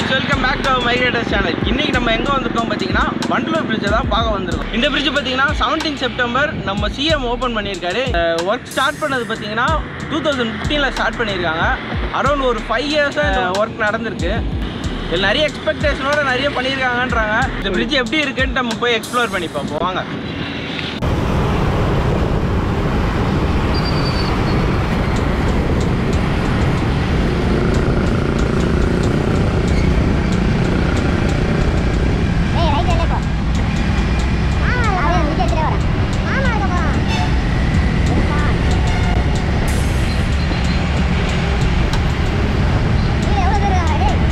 guys welcome back to Migrators channel இன்னைக்கு நம்ம எங்கே வந்திருக்கோம் பார்த்தீங்கன்னா வண்டலூர் பிரிட்ஜை தான் பார்க்க வந்திருக்கோம் இந்த பிரிட்ஜ் பார்த்தீங்கன்னா செவன்டீன் செப்டம்பர் நம்ம சிஎம் ஓப்பன் பண்ணியிருக்காரு ஒர்க் ஸ்டார்ட் பண்ணது பார்த்தீங்கன்னா டூ தௌசண்ட் ஃபிஃப்டீனில் ஸ்டார்ட் பண்ணியிருக்காங்க அரௌண்ட் ஒரு ஃபைவ் இயர்ஸாக ஒர்க் நடந்திருக்கு இதில் நிறைய எக்ஸ்பெக்டேஷனோட நிறைய பண்ணியிருக்காங்கன்றாங்க இந்த பிரிட்ஜ் எப்படி இருக்குன்ட்டு நம்ம போய் எக்ஸ்ப்ளோர் பண்ணி பார்ப்போம் வாங்க ஏய் ரைட் வரல போ ஆமா அவன் வீட்டு எடுத்துட்டு வரேன் ஆமா இருக்க போறான் நீ எவ்வளவு பேர் இருக்காங்க டேய்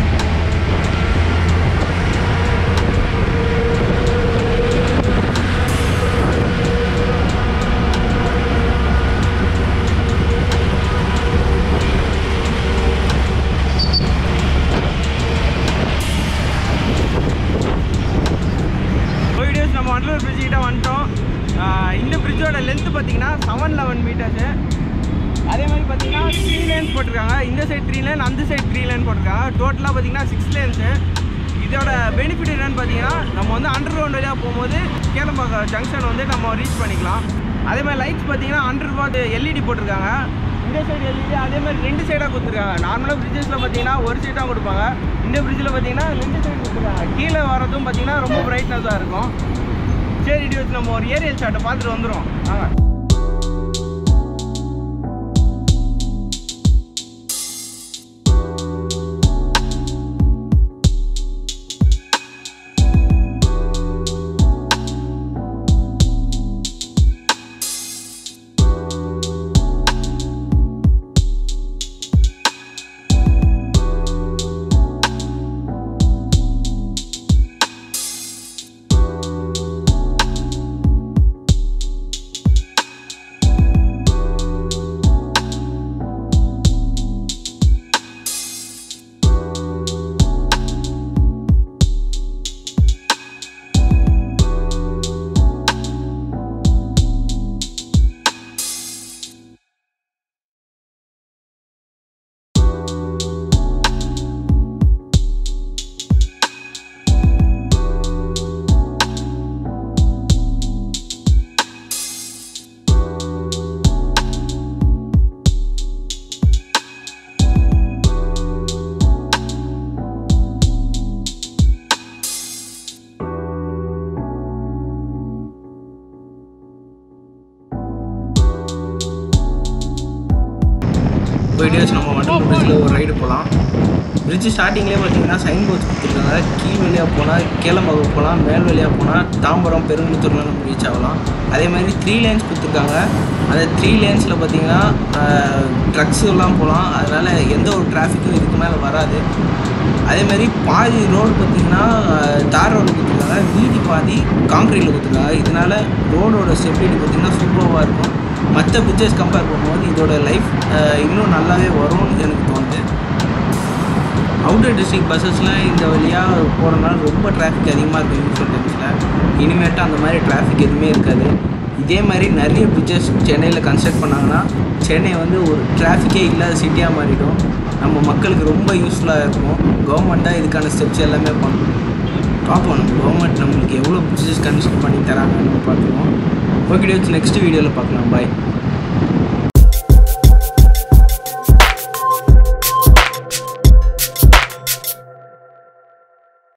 வீடியோஸ் நம்ம வண்டலூர் பிரிட்ஜ் கிட்ட வந்துட்டோம் ஆஹ் இந்த பிரிட்ஜோட லென்த் பார்த்தீங்கன்னா செவன் லெவன் மீட்டர்ஸு அதே மாதிரி பார்த்தீங்கன்னா த்ரீ லேன்ஸ் போட்டிருக்காங்க இந்த சைடு த்ரீ லேன் அந்த சைடு த்ரீ லேன் போட்டிருக்காங்க டோட்டலாக பார்த்தீங்கன்னா சிக்ஸ் லேன்ஸு இதோட பெனிஃபிட் என்னன்னு பார்த்தீங்கன்னா நம்ம வந்து அண்டர் கிரவுண்ட் வழியாக போகும்போது கேளம்பாக்கம் ஜங்ஷன் வந்து நம்ம ரீச் பண்ணிக்கலாம் அதே மாதிரி லைட்ஸ் பார்த்தீங்கன்னா அண்டர் வாட் எல்இடி போட்டிருக்காங்க இந்த சைடு எல்இடி அதே மாதிரி ரெண்டு சைடாக கொடுத்துருக்காங்க நார்மலாக பிரிட்ஜஸில் பார்த்தீங்கன்னா ஒரு சைடாக கொடுப்பாங்க இந்த பிரிட்ஜில் பார்த்தீங்கன்னா ரெண்டு சைடு கொடுத்துருக்காங்க கீழே வரதும் பார்த்தீங்கன்னா ரொம்ப பிரைட்னஸாக இருக்கும் சரி இடியோஸ் நம்ம ஒரு ஏரியல் ஷாட்டை பார்த்துட்டு வந்துடும் வாங்க வீடியோஸ் நம்ம மட்டும் பிரிட்ஜில் ஒரு ரைடு போகலாம் பிரிட்ஜ் ஸ்டார்டிங்லேயே பார்த்தீங்கன்னா சைன் போர்ட்ஸ் கொடுத்துருக்காங்க கீழ் வழியாக போனால் கீழம்பாக்கம் போகலாம் மேல் வழியாக போனால் தாம்பரம் பெருங்குளத்தூர்லாம் நம்ம ரீச் ஆகலாம் அதே மாதிரி த்ரீ லேன்ஸ் கொடுத்துருக்காங்க அந்த த்ரீ லேன்ஸில் பார்த்தீங்கன்னா ட்ரக்ஸ் எல்லாம் போகலாம் அதனால் எந்த ஒரு டிராஃபிக்கும் இதுக்கு மேலே வராது அதே மாதிரி பாதி ரோடு பார்த்தீங்கன்னா தார் ரோடு கொடுத்துருக்காங்க மீதி பாதி காங்க்ரீட்டில் கொடுத்துருக்காங்க இதனால ரோடோட ஸ்டெபிலிட்டி பார்த்தீங்கன்னா சூப்பராக இருக்கும் மற்ற பிரிட்ஜஸ் கம்பேர் பண்ணும்போது இதோட லைஃப் இன்னும் நல்லாவே வரும்னு எனக்கு தோணுது அவுட்டர் டிஸ்ட்ரிக்ட் பஸ்ஸஸ்லாம் இந்த வழியாக போகிறனால ரொம்ப டிராஃபிக் அதிகமாக இருக்கும் யூஸ்வல் டைம்ஸில் இனிமேட்டு அந்த மாதிரி டிராஃபிக் எதுவுமே இருக்காது இதே மாதிரி நிறைய பிரிட்ஜஸ் சென்னையில் கன்ஸ்ட்ரக்ட் பண்ணாங்கன்னா சென்னை வந்து ஒரு டிராஃபிக்கே இல்லாத சிட்டியாக மாறிடும் நம்ம மக்களுக்கு ரொம்ப யூஸ்ஃபுல்லாக இருக்கும் கவர்மெண்ட்டாக இதுக்கான ஸ்டெப்ஸ் எல்லாமே பண்ணணும் பார்ப்போம் நம்ம கவர்மெண்ட் நம்மளுக்கு எவ்வளோ பிரிட்ஜஸ் கன்ஸ்ட்ரக்ட் பண்ணி தராங்கன்னு பார்த்துருவோம் ஓகே நெக்ஸ்ட் வீடியோவில் பார்க்கலாம் பாய்